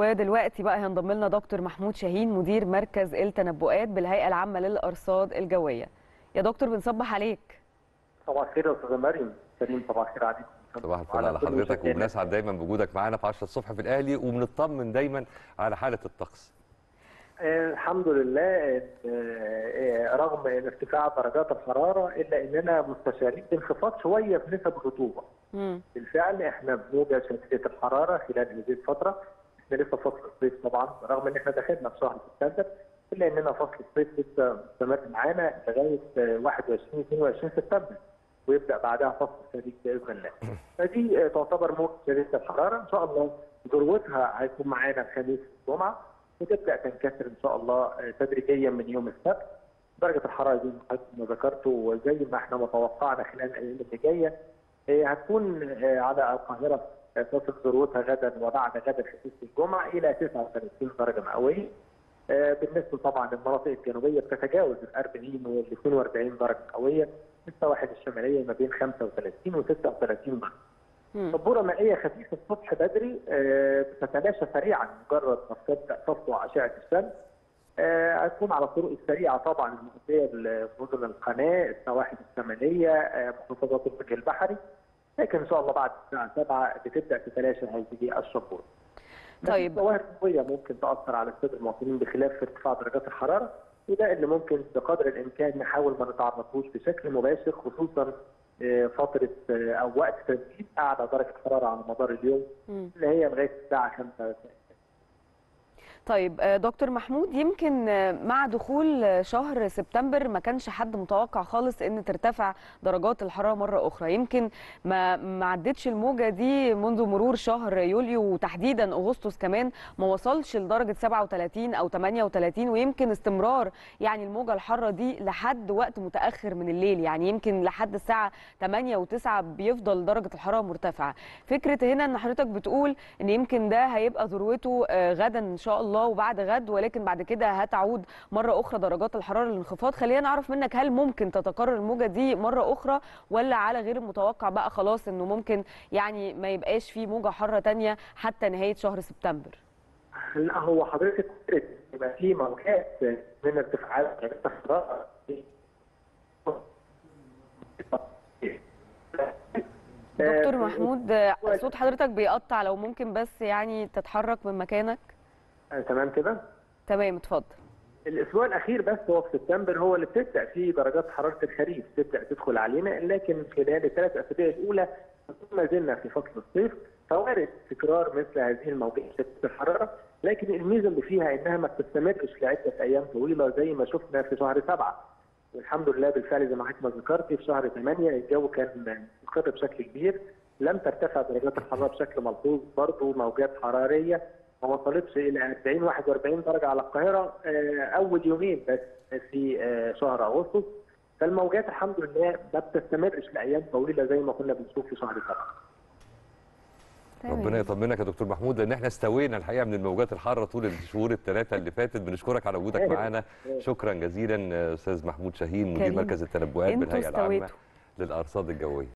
ودلوقتي بقى هينضم لنا دكتور محمود شاهين مدير مركز التنبؤات بالهيئه العامه للارصاد الجويه يا دكتور بنصبح عليك صباح الخير يا استاذه مريم سليم صباح الخير عليكم صباح الفل على حضرتك وبنسعد دايما بوجودك معانا في 10 الصبح في الاهلي وبنطمن دايما على حاله الطقس آه الحمد لله آه آه رغم ارتفاع درجات الحراره الا اننا مستشارين بانخفاض شويه في نسب الرطوبه. مم. بالفعل احنا بموجه شديده الحراره خلال هذه الفتره احنا لسه فصل الصيف طبعا رغم ان احنا دخلنا في شهر سبتمبر الا اننا فصل الصيف لسه مستمر معانا لغايه 21 22 سبتمبر ويبدا بعدها فصل الخريف باذن الله. فدي تعتبر موجه شديده الحراره ان شاء الله ذروتها هيكون معانا الخميس والجمعه وتبدا تنكسر ان شاء الله تدريجيا من يوم السبت. درجه الحراره دي ما ذكرته وزي ما احنا متوقعنا خلال الايام اللي جايه هتكون على القاهره تصل ذروتها غدا وبعد غدا خميس الجمعه الى 39 درجه مئويه. بالنسبه طبعا للمناطق الجنوبيه بتتجاوز ال 40 وال 42 درجه مئويه السواحل الشماليه ما بين 35 و 36 درجه. سبوره مائيه خفيفه الصبح بدري بتتلاشى سريعا مجرد ما تبدا تسطع اشعه الشمس. هتكون على الطرق السريعه طبعا المؤديه لمدن القناه، السواحل الشماليه، محافظات الوجه البحري. لكن ان شاء الله بعد الساعه 7 بتبدا تتلاشى هذه الشبوره. طيب الظواهر الجويه ممكن تاثر على الساده المواطنين بخلاف ارتفاع درجات الحراره وده اللي ممكن بقدر الامكان نحاول ما نتعرضلوش بشكل مباشر خصوصا فتره او وقت تسجيل اعلى درجه حراره على مدار اليوم مم. اللي هي لغايه الساعه 5 طيب دكتور محمود يمكن مع دخول شهر سبتمبر ما كانش حد متوقع خالص ان ترتفع درجات الحراره مره اخرى يمكن ما ما عدتش الموجه دي منذ مرور شهر يوليو وتحديدا اغسطس كمان ما وصلش لدرجه 37 او 38 ويمكن استمرار يعني الموجه الحاره دي لحد وقت متاخر من الليل يعني يمكن لحد الساعه 8 و9 بيفضل درجه الحراره مرتفعه فكره هنا ان حضرتك بتقول ان يمكن ده هيبقى ذروته غدا ان شاء الله الله وبعد غد ولكن بعد كده هتعود مره اخرى درجات الحراره للانخفاض خلينا نعرف منك هل ممكن تتكرر الموجه دي مره اخرى ولا على غير المتوقع بقى خلاص انه ممكن يعني ما يبقاش في موجه حاره ثانيه حتى نهايه شهر سبتمبر لا هو حضرتك يبقى في موجات من ارتفاعات درجات الحراره دكتور محمود صوت حضرتك بيقطع لو ممكن بس يعني تتحرك من مكانك تمام كده؟ تمام اتفضل. الاسبوع الاخير بس هو في سبتمبر هو اللي بتبدا فيه درجات حراره الخريف تبدا تدخل علينا لكن خلال الثلاث اسابيع الاولى ما زلنا في فصل الصيف فوارد تكرار مثل هذه الموجات شديده الحراره لكن الميزه اللي فيها انها ما بتستمرش لعده ايام طويله زي ما شفنا في شهر سبعه. والحمد لله بالفعل زي ما حضرتك ما ذكرتي في شهر 8 الجو كان مستقر بشكل كبير لم ترتفع درجات الحراره بشكل ملحوظ برضه موجات حراريه ما وصلتش الى 40 41 درجه على القاهره اول يومين بس في شهر اغسطس فالموجات الحمد لله ما بتستمرش لايام طويله زي ما كنا بنشوف في شهر سبعه. ربنا يطمنك يا دكتور محمود لان احنا استوينا الحقيقه من الموجات الحاره طول الشهور الثلاثه اللي فاتت بنشكرك على وجودك معانا شكرا جزيلا استاذ محمود شاهين مدير مركز التنبؤات بالهيئه العامه للارصاد الجويه